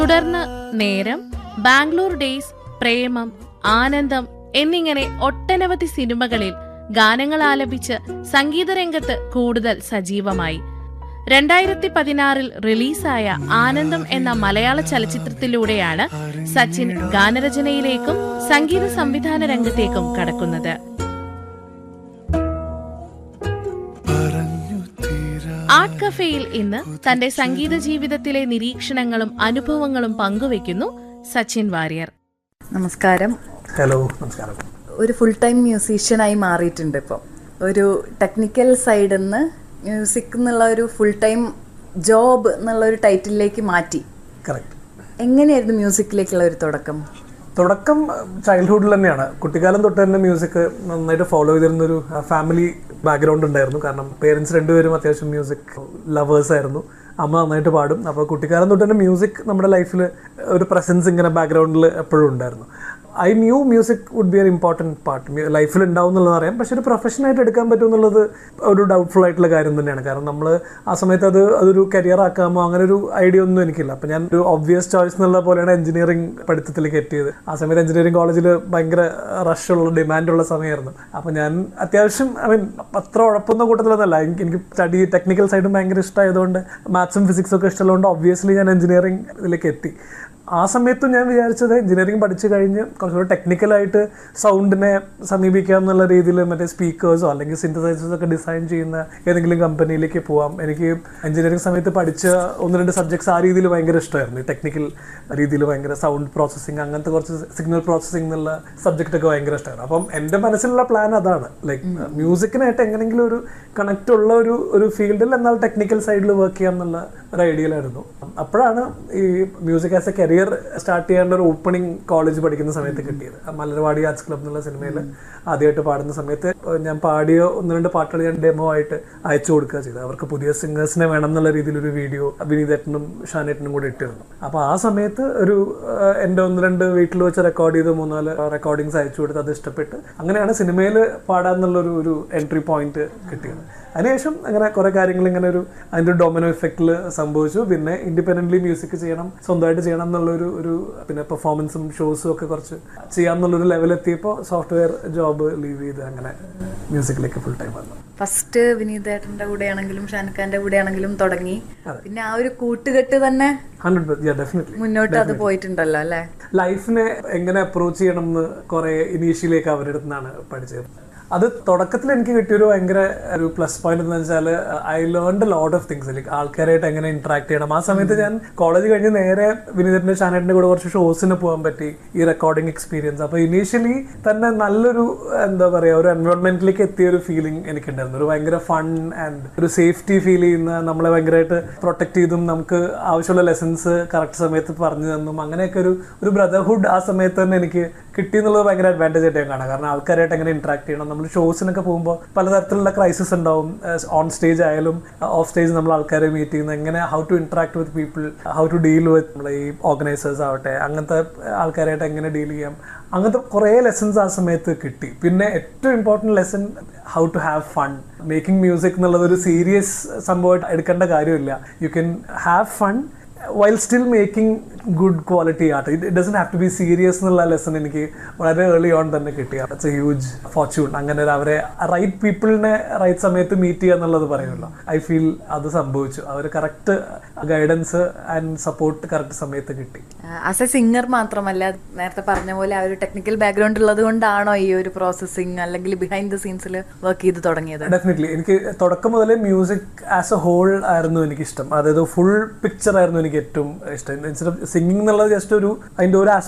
തുടർന്ന് നേരം ബാംഗ്ലൂർ ഡേയ്സ് പ്രേമം ആനന്ദം എന്നിങ്ങനെ ഒട്ടനവധി സിനിമകളിൽ ഗാനങ്ങൾ ആലപിച്ച് സംഗീതരംഗത്ത് കൂടുതൽ സജീവമായി രണ്ടായിരത്തി പതിനാറിൽ റിലീസായ ആനന്ദം എന്ന മലയാള ചലച്ചിത്രത്തിലൂടെയാണ് സച്ചിൻ ഗാനരചനയിലേക്കും സംഗീത സംവിധാന രംഗത്തേക്കും കടക്കുന്നത് ആർട്ട് കഫേയിൽ ഇന്ന് തന്റെ സംഗീത ജീവിതത്തിലെ നിരീക്ഷണങ്ങളും അനുഭവങ്ങളും പങ്കുവെക്കുന്നു സച്ചിൻ വാര്യർ നമസ്കാരം ഹലോ നമസ്കാരം ഒരു ഫുൾ ടൈം മ്യൂസീഷ്യനായി മാറിയിട്ടുണ്ട് ഇപ്പോൾ ഒരു ടെക്നിക്കൽ സൈഡിൽ നിന്ന് മ്യൂസിക് എന്നുള്ള ഒരു ഫുൾ ടൈം ജോബ് എന്നുള്ള ഒരു ടൈറ്റിലേക്ക് മാറ്റി കറക്റ്റ് എങ്ങനെയായിരുന്നു മ്യൂസിക്കിലേക്കുള്ള ഒരു തുടക്കം തുടക്കം ചൈൽഡ്ഹുഡിൽ തന്നെയാണ് കുട്ടിക്കാലം തൊട്ട് തന്നെ മ്യൂസിക് നന്നായിട്ട് ഫോളോ ചെയ്തിരുന്ന ഒരു ഫാമിലി ബാക്ക്ഗ്രൗണ്ട് ഉണ്ടായിരുന്നു കാരണം പേരൻസ് രണ്ടുപേരും അത്യാവശ്യം മ്യൂസിക് ലവേഴ്സ് ആയിരുന്നു അമ്മ നന്നായിട്ട് പാടും അപ്പോൾ കുട്ടിക്കാലം തൊട്ട് തന്നെ മ്യൂസിക് നമ്മുടെ ലൈഫിൽ ഒരു പ്രസൻസ് ഇങ്ങനെ ബാക്ക്ഗ്രൗണ്ടിൽ എപ്പോഴും ഉണ്ടായിരുന്നു I knew music would be an important part ലൈഫിൽ ഉണ്ടാവും എന്നുള്ളത് അറിയാം പക്ഷെ ഒരു പ്രൊഫഷനായിട്ട് എടുക്കാൻ പറ്റും എന്നുള്ളത് ഒരു ഡൗട്ട്ഫുൾ ആയിട്ടുള്ള കാര്യം തന്നെയാണ് കാരണം നമ്മൾ ആ സമയത്ത് അത് അതൊരു കരിയർ ആക്കാമോ അങ്ങനെ ഒരു ഐഡിയ ഒന്നും എനിക്കില്ല അപ്പം ഞാൻ ഒരു ഒബ്വിയസ് ചോയ്സ് എന്നുള്ള പോലെയാണ് എഞ്ചിനീയറിംഗ് പഠിത്തത്തിലേക്ക് എത്തിയത് ആ സമയത്ത് എഞ്ചിനീയറിംഗ് കോളേജിൽ ഭയങ്കര റഷുള്ള ഡിമാൻഡുള്ള സമയമായിരുന്നു അപ്പം ഞാൻ അത്യാവശ്യം ഐ മീൻ അത്ര ഉഴപ്പൊന്നും കൂട്ടത്തിലൊന്നല്ല എനിക്ക് എനിക്ക് സ്റ്റഡി ടെക്നിക്കൽ സൈഡും ഭയങ്കര ഇഷ്ടമായതുകൊണ്ട് മാത്സും ഫിസിക്സും ഒക്കെ ഇഷ്ടമുള്ളതുകൊണ്ട് ഒബ്വിയസ്ലി ഞാൻ എഞ്ചിനീയറിംഗ് ഇതിലേക്ക് എത്തി ആ സമയത്തും ഞാൻ വിചാരിച്ചത് എഞ്ചിനീയറിംഗ് പഠിച്ചു കഴിഞ്ഞ് കുറച്ചുകൂടെ ടെക്നിക്കലായിട്ട് സൗണ്ടിനെ സമീപിക്കാം എന്നുള്ള രീതിയിൽ മറ്റേ സ്പീക്കേഴ്സോ അല്ലെങ്കിൽ സിന്തസൈസേഴ്സോ ഒക്കെ ഡിസൈൻ ചെയ്യുന്ന ഏതെങ്കിലും കമ്പനിയിലേക്ക് പോവാം എനിക്ക് എഞ്ചിനീയറിംഗ് സമയത്ത് പഠിച്ച ഒന്ന് രണ്ട് സബ്ജക്ട്സ് ആ രീതിയിൽ ഭയങ്കര ഇഷ്ടമായിരുന്നു ടെക്നിക്കൽ രീതിയിൽ ഭയങ്കര സൗണ്ട് പ്രോസസ്സിങ് അങ്ങനത്തെ കുറച്ച് സിഗ്നൽ പ്രോസസ്സിംഗ് എന്നുള്ള സബ്ജക്റ്റ് ഒക്കെ ഭയങ്കര ഇഷ്ടമായിരുന്നു അപ്പം എൻ്റെ മനസ്സിലുള്ള പ്ലാൻ അതാണ് ലൈക്ക് മ്യൂസിക്കിനായിട്ട് എങ്ങനെയെങ്കിലും ഒരു കണക്റ്റ് ഉള്ള ഒരു ഒരു ഫീൽഡിൽ എന്നാൽ ടെക്നിക്കൽ സൈഡിൽ വർക്ക് ചെയ്യാം എന്നുള്ള ഒരു ഐഡിയയിലായിരുന്നു അപ്പോഴാണ് ഈ music as a career start ചെയ്യാനുള്ള ഒരു ഓപ്പണിംഗ് കോളേജ് പഠിക്കുന്ന സമയത്ത് കിട്ടിയത് ആ മലർവാടി ആർട്സ് ക്ലബ് എന്നുള്ള സിനിമയിൽ ആദ്യമായിട്ട് പാടുന്ന സമയത്ത് ഞാൻ പാടിയ ഒന്ന് രണ്ട് പാട്ടുകൾ ഞാൻ ഡെമോ ആയിട്ട് അയച്ചു കൊടുക്കുക ചെയ്തത് അവർക്ക് പുതിയ സിംഗേഴ്സിനെ വേണം എന്നുള്ള രീതിയിൽ ഒരു വീഡിയോ വിനീതേട്ടനും ഷാനേട്ടനും കൂടെ ഇട്ടിരുന്നു അപ്പോൾ ആ സമയത്ത് ഒരു ആ, എൻ്റെ ഒന്ന് രണ്ട് വീട്ടിൽ വെച്ച് റെക്കോർഡ് ചെയ്ത് മൂന്നാല് റെക്കോർഡിങ്സ് അയച്ചു കൊടുത്ത് അത് ഇഷ്ടപ്പെട്ട് അങ്ങനെയാണ് സിനിമയിൽ പാടാന്നുള്ളൊരു ഒരു എൻട്രി പോയിന്റ് കിട്ടിയത് അതിനുശേഷം അങ്ങനെ കുറെ കാര്യങ്ങൾ ഇങ്ങനെ ഒരു അതിന്റെ ഒരു ഡൊമിനോ ഇഫക്റ്റിൽ സംഭവിച്ചു പിന്നെ ഇൻഡിപെൻഡന്റ്ലി മ്യൂസിക് ചെയ്യണം സ്വന്തമായിട്ട് ചെയ്യണം എന്നുള്ളൊരു ഒരു പിന്നെ പെർഫോമൻസും ഷോസും ഒക്കെ കുറച്ച് ചെയ്യാം എന്നുള്ളൊരു ലെവൽ എത്തിയപ്പോൾ സോഫ്റ്റ്വെയർ ജോബ് ലീവ് ചെയ്ത് അങ്ങനെ മ്യൂസിക്കിലേക്ക് ഫുൾ ടൈം വന്നു ഫസ്റ്റ് വിനീതേട്ടന്റെ കൂടെ ആണെങ്കിലും ഷാനഖാന്റെ കൂടെ ആണെങ്കിലും തുടങ്ങി പിന്നെ ആ ഒരു കൂട്ടുകെട്ട് തന്നെ ഹൺഡ്രഡ് ഡെഫിനറ്റ്ലി മുന്നോട്ട് അത് പോയിട്ടുണ്ടല്ലോ അല്ലേ ലൈഫിനെ എങ്ങനെ അപ്രോച്ച് ചെയ്യണം എന്ന് കുറെ ഇനീഷ്യലേക്ക് അവരുടെ അടുത്ത് നിന്നാണ് പഠിച്ചത് അത് തുടക്കത്തിൽ എനിക്ക് കിട്ടിയൊരു ഭയങ്കര ഒരു പ്ലസ് പോയിന്റ് എന്ന് വെച്ചാൽ I learned lot of things like ആൾക്കാരായിട്ട് എങ്ങനെ ഇന്ററാക്ട് ചെയ്യണം ആ സമയത്ത് ഞാൻ കോളേജ് കഴിഞ്ഞ് നേരെ വിനീതന്റെ ഷാനേട്ടിന്റെ കൂടെ കുറച്ച് ഷോസിന് പോകാൻ പറ്റി ഈ റെക്കോർഡിംഗ് എക്സ്പീരിയൻസ് അപ്പൊ ഇനീഷ്യലി തന്നെ നല്ലൊരു എന്താ പറയാ ഒരു എൻവയോൺമെന്റിലേക്ക് എത്തിയ ഒരു ഫീലിംഗ് എനിക്കുണ്ടായിരുന്നു ഒരു ഭയങ്കര ഫൺ ആൻഡ് ഒരു സേഫ്റ്റി ഫീൽ ചെയ്യുന്ന നമ്മളെ ഭയങ്കരമായിട്ട് പ്രൊട്ടക്ട് ചെയ്തും നമുക്ക് ആവശ്യമുള്ള ലെസൺസ് കറക്റ്റ് സമയത്ത് പറഞ്ഞു തന്നും അങ്ങനെയൊക്കെ ഒരു ഒരു ബ്രദർഹുഡ് ആ സമയത്ത് തന്നെ എനിക്ക് കിട്ടി എന്നുള്ളത് ഭയങ്കര അഡ്വാൻറ്റേജ് ആയിട്ട് ഞാൻ കാണാം കാരണം ആൾക്കാരായിട്ട് എങ്ങനെ ഇന്ററാക്ട് ചെയ്യണം നമ്മൾ ഷോസിനൊക്കെ പോകുമ്പോൾ പലതരത്തിലുള്ള ക്രൈസിസ് ഉണ്ടാവും ഓൺ സ്റ്റേജ് ആയാലും ഓഫ് സ്റ്റേജ് നമ്മൾ ആൾക്കാരെ മീറ്റ് ചെയ്യുന്നത് എങ്ങനെ how to interact with people how to deal with നമ്മളെ ഈ ഓർഗനൈസേഴ്സ് ആവട്ടെ അങ്ങനത്തെ ആൾക്കാരായിട്ട് എങ്ങനെ ഡീൽ ചെയ്യാം അങ്ങനത്തെ കുറേ ലെസൺസ് ആ സമയത്ത് കിട്ടി പിന്നെ ഏറ്റവും important lesson how to have fun making music എന്നുള്ളത് ഒരു സീരിയസ് സംഭവമായിട്ട് എടുക്കേണ്ട കാര്യമില്ല you can have fun while still making good quality art it doesn't have to be serious എന്നുള്ള ലെസൺ എനിക്ക് വളരെ ഏർലി ഓൺ തന്നെ കിട്ടി ഇറ്റ്സ് എ ഹ്യൂജ് ഫോർച്യൂൺ അങ്ങനെ ഒരു അവരെ റൈറ്റ് പീപ്പിളിനെ റൈറ്റ് സമയത്ത് മീറ്റ് ചെയ്യുക എന്നുള്ളത് പറയുമല്ലോ ഐ ഫീൽ അത് സംഭവിച്ചു അവർ correct guidance and support correct സമയത്ത് കിട്ടി ആസ് എ സിംഗർ മാത്രമല്ല നേരത്തെ പറഞ്ഞ പോലെ ആ ഒരു ടെക്നിക്കൽ ബാക്ക്ഗ്രൗണ്ട് ഉള്ളത് കൊണ്ടാണോ ഈ ഒരു പ്രോസസ്സിങ് അല്ലെങ്കിൽ ബിഹൈൻഡ് ദ സീൻസിൽ വർക്ക് ചെയ്ത് തുടങ്ങിയത് ഡെഫിനറ്റ്ലി എനിക്ക് തുടക്കം മുതലേ മ്യൂസിക് ആസ് എ ഹോൾ ആയിരുന്നു എനിക്ക് ഇഷ്ടം അതായത് ഫുൾ പിക്ചർ ആയിരുന്നു എനിക്ക് ഏറ്റവും ഇഷ്ടം സിംഗിങ് എന്നുള്ളത് ജസ്റ്റ് ഒരു അതിന്റെ ഒരു ആസ്പെക്ട്